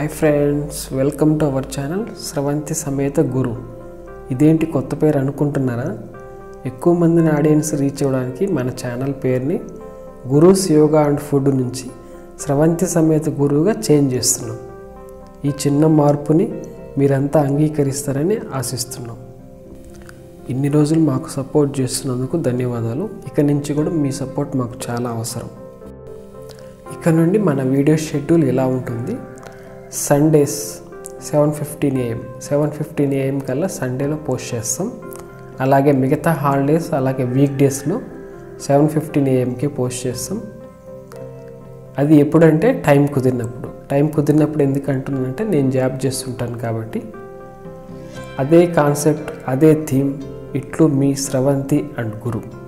hi friends welcome to our channel Sravanthi సమేత గురు ఇదేంటి కొత్త పేరు అనుకుంటున్నారా ఎక్కువ మందిని ఆడియన్స్ రీచ్ అవ్వడానికి మన ఛానల్ పేరుని గురూస్ యోగా అండ్ ఫుడ్ నుంచి స్రవంతి సమేత గురువుగా చేంజ్ చేస్తున్నాం ఈ చిన్న మార్పుని మీరంతా అంగీకరిస్తారని ఆశిస్తున్నాం ఇన్ని రోజులు మాకు సపోర్ట్ చేస్తున్నందుకు ధన్యవాదాలు ఇక నుంచి కూడా మీ సపోర్ట్ మాకు చాలా అవసరం ఇక నుండి మన వీడియో షెడ్యూల్ ఇలా ఉంటుంది Sundays seven fifteen AM seven fifteen AM కల్లా సండేలో పోస్ట్ చేస్తాం అలాగే మిగతా హాలిడేస్ అలాగే వీక్ డేస్లో సెవెన్ ఫిఫ్టీన్ ఏఎంకి పోస్ట్ చేస్తాం అది ఎప్పుడంటే టైం కుదిరినప్పుడు టైం కుదిరినప్పుడు ఎందుకు అంటున్నానంటే నేను జాబ్ చేస్తుంటాను కాబట్టి అదే కాన్సెప్ట్ అదే థీమ్ ఇట్లు మీ స్రవంతి అండ్ గురు